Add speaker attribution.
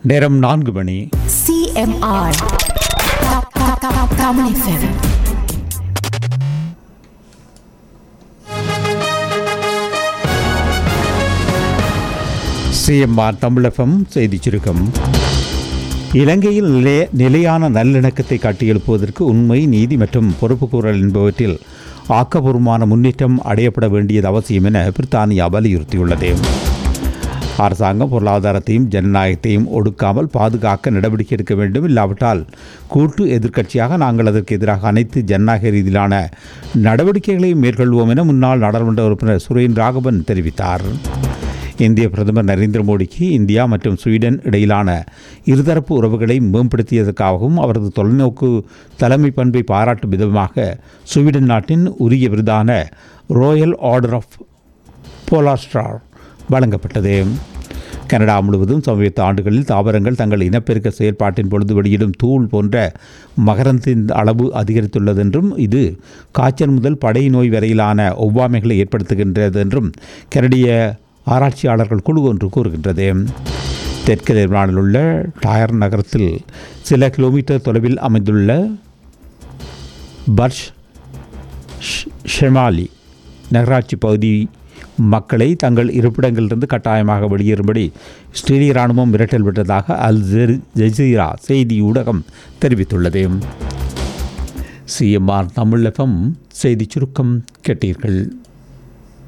Speaker 1: நேரம் நான்கு மணி
Speaker 2: CMR. Ka- ka- ka- Kamal FM.
Speaker 1: CMR Tamilagam செய்திச் சுருக்கம் இலங்கையில் நிலை நிலையான நல்லிணக்கத்தை கட்டியெழுப்புவதற்கு உண்மை நீதி மற்றும் பொறுப்புக்கூறல் என்பவற்றில் ஆக்கபூர்வமான முன்னேற்றம் அடையப்பட வேண்டியது அவசியம் என பிரித்தானியா வலியுறுத்தியுள்ளது அரசாங்கம் பொருளாதாரத்தையும் ஜனநாயகத்தையும் ஒடுக்காமல் பாதுகாக்க நடவடிக்கை எடுக்க வேண்டும் இல்லாவிட்டால் கூட்டு எதிர்க்கட்சியாக நாங்கள் அதற்கு எதிராக அனைத்து ஜனநாயக ரீதியிலான நடவடிக்கைகளையும் மேற்கொள்வோம் என முன்னாள் நாடாளுமன்ற உறுப்பினர் சுரேன் ராகவன் தெரிவித்தார் இந்திய பிரதமர் நரேந்திர மோடிக்கு இந்தியா மற்றும் ஸ்வீடன் இடையிலான இருதரப்பு உறவுகளை மேம்படுத்தியதற்காகவும் அவரது தொலைநோக்கு தலைமை பண்பை பாராட்டும் விதமாக ஸ்வீடன் நாட்டின் உரிய விருதான ராயல் ஆர்டர் ஆஃப் போலாஸ்டார் வழங்கப்பட்டது கனடா முழுவதும் சமீபத்த ஆண்டுகளில் தாவரங்கள் தங்கள் இனப்பெருக்க செயல்பாட்டின் பொழுது வெளியிடும் தூள் போன்ற மகரந்தின் அளவு அதிகரித்துள்ளது என்றும் இது காய்ச்சல் முதல் படை நோய் வரையிலான ஒவ்வாமைகளை ஏற்படுத்துகின்றது என்றும் கனடிய ஆராய்ச்சியாளர்கள் குழு ஒன்று கூறுகின்றது தெற்கு லெபனானில் உள்ள டயர் நகரத்தில் சில கிலோமீட்டர் தொலைவில் அமைந்துள்ள பர்ஷ் ஷ்- ஷெமாலி நகராட்சி பகுதி மக்களை தங்கள் இருப்பிடங்களிலிருந்து கட்டாயமாக வெளியேறும்படி ஸ்ரீலிய இராணுவம் மிரட்டல் விட்டதாக அல் ஜெர்- ஜசீரா செய்தி ஊடகம் தெரிவித்துள்ளது சிஎம்ஆர் தமிழகம் செய்திச் சுருக்கம் கேட்டீர்கள்